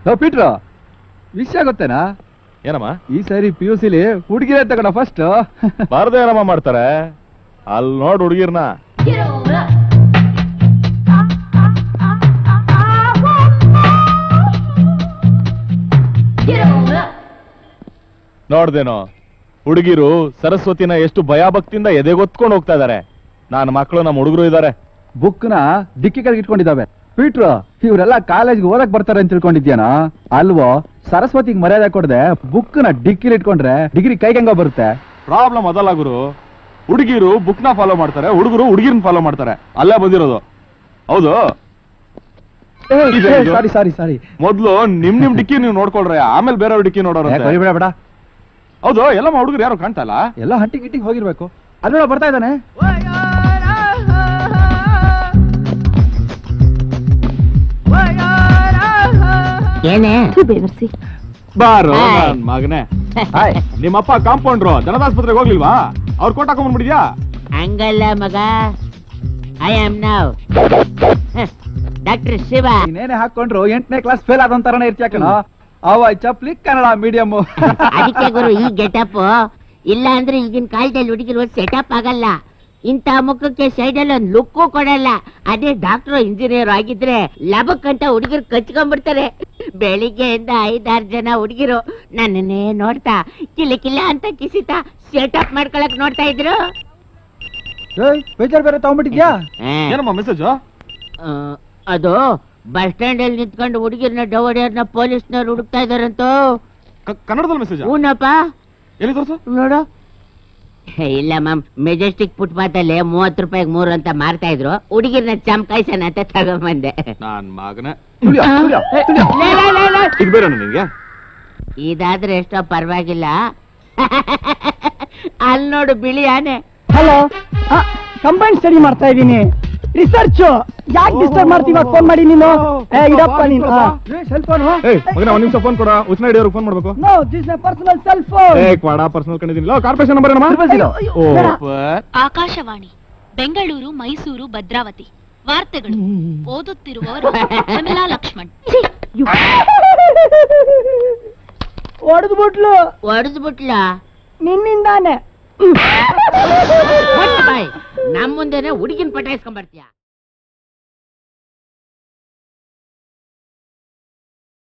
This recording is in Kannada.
ಓ ಪೀಟ್ರು ವಿಷಯ ಗೊತ್ತೇನಾ ಏನಮ್ಮ ಈ ಸಾರಿ ಪಿ ಯು ಸಿಲಿ ಹುಡುಗಿರೇ ತಗೊಂಡ ಫಸ್ಟ್ ಬಾರ್ದೇ ಏನಮ್ಮ ಮಾಡ್ತಾರೆ ಅಲ್ಲಿ ನೋಡ್ ಹುಡುಗಿರ್ನ ನೋಡ್ದೇನೋ ಹುಡುಗಿರು ಸರಸ್ವತಿನ ಎಷ್ಟು ಭಯಭಕ್ತಿಯಿಂದ ಎದೆಗೊತ್ಕೊಂಡು ಹೋಗ್ತಾ ಇದಾರೆ ನಾನು ಮಕ್ಕಳು ನಮ್ಮ ಹುಡುಗರು ಇದಾರೆ ಬುಕ್ನ ಡಿಕ್ಕಿ ಕೆಳಗೆ ಇಟ್ಕೊಂಡಿದ್ದಾವೆ ಪೀಟ್ರು ಇವರೆಲ್ಲ ಕಾಲೇಜ್ಗೆ ಓದಕ್ ಬರ್ತಾರೆ ಅಂತ ತಿಳ್ಕೊಂಡಿದ್ಯಾನ ಅಲ್ವೋ ಸರಸ್ವತಿಗೆ ಮರ್ಯಾದೆ ಕೊಡದೆ ಬುಕ್ನ ಡಿಕ್ಕಿಲಿ ಇಟ್ಕೊಂಡ್ರೆ ಡಿಗ್ರಿ ಕೈಗೆ ಹೆಂಗೋ ಬರುತ್ತೆ ಪ್ರಾಬ್ಲಮ್ ಅದಲ್ಲ ಗುರು ಹುಡುಗಿರು ಬುಕ್ ನ ಫಾಲೋ ಮಾಡ್ತಾರೆ ಹುಡುಗರು ಹುಡುಗಿರ್ನ ಫಾಲೋ ಮಾಡ್ತಾರೆ ಅಲ್ಲೇ ಬಂದಿರೋದು ಹೌದು ಇದೆ ಇದು. ಸಾರಿ ಸಾರಿ ಸಾರಿ ಮೊದ್ಲು ನಿಮ್ ನಿಮ್ ಡಿಕ್ಕಿ ನೀವು ನೋಡ್ಕೊಳ್ರೆ ಆಮೇಲೆ ಬೇರೆಯವ್ರ ಡಿಕ್ಕಿ ನೋಡೋರು ಬೇಡ ಬೇಡ ಹೌದು ಎಲ್ಲಮ್ಮ ಹುಡುಗರು ಯಾರು ಕಾಣ್ತಾ ಇಲ್ಲ ಎಲ್ಲ ಹಂಟಿ ಗಿಟ್ಟಿಗೆ ಹೋಗಿರ್ಬೇಕು ಅಲ್ಲೋಡ ಬರ್ತಾ ಇದ್ದಾನೆ ಏನೇ ಬೇವರ್ಸಿ ಬಾರು ಹಾಯ್. ನನ್ ಮಗನೇ ಹಾಯ್ ನಿಮ್ಮಪ್ಪ ಕಾಂಪೌಂಡ್ರು ಜನದಾಸ್ಪತ್ರೆಗೆ ಹೋಗ್ಲಿಲ್ವಾ ಅವ್ರು ಕೋಟ್ ಹಾಕೊಂಡ್ಬಿಟ್ಟಿದ್ಯಾ ಹಂಗಲ್ಲ ಮಗ ಐ ಆಮ್ ನಾವ್ ಡಾಕ್ಟರ್ ಶಿವ ನೀನೇನೆ ಹಾಕೊಂಡ್ರು ಎಂಟನೇ ಕ್ಲಾಸ್ ಫೇಲ್ ಆದಂತರನೇ ಇರ್ತೀಯ ಕಣ ಅವ ಚಪ್ಲಿ ಕನ್ನಡ ಮೀಡಿಯಂ ಅದಕ್ಕೆ ಗುರು ಈ ಗೆಟಪ್ ಇಲ್ಲ ಅಂದ್ರೆ ಈಗಿನ ಕಾಲದಲ್ಲಿ ಹುಡುಗಿರು ಸೆಟಪ್ ಆಗಲ್ಲ ಇಂಥ ಮುಖಕ್ಕೆ ಸೈಡಲ್ಲಿ ಒಂದು ಲುಕ್ಕು ಕೊಡಲ್ಲ ಅದೇ ಡಾಕ್ಟರ್ ಇಂಜಿನಿಯರ್ ಆಗಿದ್ರೆ ಲಬಕ್ ಅಂತ ಹುಡುಗಿರು ಕಚ್ಕೊಂಡ್ಬಿಡ್ತಾರೆ ಬೆಳಿಗ್ಗೆಯಿಂದ ಐದಾರು ಜನ ಹುಡುಗಿರು ನನ್ನನ್ನೇ ನೋಡ್ತಾ ಕಿಲ ಕಿಲ ಅಂತ ಕಿಸಿತಾ ಸೆಟಪ್ ಮಾಡ್ಕೊಳಕ್ ನೋಡ್ತಾ ಇದ್ರು ಬೇಜಾರ್ ಬೇರೆ ತಗೊಂಡ್ಬಿಟ್ಟಿದ್ಯಾ ಆ, ಏನಮ್ಮ ಮೆಸೇಜ್ ಆ, ಅದು ಬಸ್ ಸ್ಟ್ಯಾಂಡ್ ಅಲ್ಲಿ ನಿಂತ್ಕೊಂಡು ಹುಡುಗಿರ್ನ ಡವಡಿಯರ್ನ ಪೊಲೀಸ್ನವ್ರು ಹುಡುಕ್ತಾ ಇದಾರಂತೋ ಕನ್ನಡದಲ್ಲಿ ಮೆಸೇಜ್ ಹೂನಪ್ಪ ಎಲ್ಲಿ ತೋರ್ಸು ನೋಡು ಇಲ್ಲ ಮ್ಯಾಮ್ ಮೆಜೆಸ್ಟಿಕ್ ಫುಟ್ಪಾತ್ ಅಲ್ಲಿ ಮೂವತ್ ರೂಪಾಯಿಗೆ ಮೂರು ಅಂತ ಮಾರ್ತಾ ಇದ್ರು ಹುಡುಗಿರ್ನ ಚಮಕಾಯ್ಸನ ಅಂತ ತಗೊಂಬಂದೆ ನಾನ್ ಮಗನೇ ತುಳಿಯೋ, ತುಳಿಯೋ, ತುಳಿಯೋ. ಲೇ, ಲೇ, ಲೇ, ಲೇ. ಇದು ಬೇರೆ ನಿನ್ಗೆ ಇದಾದ್ರೆ ಎಷ್ಟೋ ಪರವಾಗಿಲ್ಲ ಅಲ್ಲಿ ನೋಡು ಬಿಳಿ ಆನೆ ಹಲೋ ಕಂಬೈನ್ ಸ್ಟಡಿ ಮಾಡ್ತಾ ಇದ್ದೀನಿ ರಿಸರ್ಚ್ ಯಾಕೆ ಡಿಸ್ಟರ್ಬ್ ಮಾಡ್ತೀವ ಫೋನ್ ಮಾಡಿ ನೀನು ಏ, ಇಡಪ್ಪ ನೀನು ಏ, cell phone. ಏಯ್ ಮಗನೇ ಒಂದ್ ನಿಮಿಷ ಫೋನ್ ಕೊಡ ಉಚ್ಚನ ಹಿಡಿಯೋರು ಫೋನ್ ಮಾಡ್ಬೇಕು no this my personal cell phone ಏ ಕ್ವಾಡ ಪರ್ಸನಲ್ ಕಂಡಿದ್ದೀನಿ ಕಾರ್ಪೊರೇಷನ್ ನಂಬರ್ ಏನಮ್ಮ Triple zero. ಓ ಆಕಾಶವಾಣಿ ಬೆಂಗಳೂರು ಮೈಸೂರು ಭದ್ರಾವತಿ ವಾರ್ತೆಗಳು ಓದುತ್ತಿರುವವರು ಪ್ರಮಿಳಾ ಲಕ್ಷ್ಮಣ್ ಹೊಡೆದು ಬಿಟ್ಲು ಹೊಡೆದು ಬಿಟ್ಲ ನಿನ್ನಿಂದಾನೆ ನಮ್ಮ ಮುಂದೆನೆ ಹುಡುಗಿನ ಪಟಾಯಿಸ್ಕೊಂಡ್ ಬರ್ತೀಯ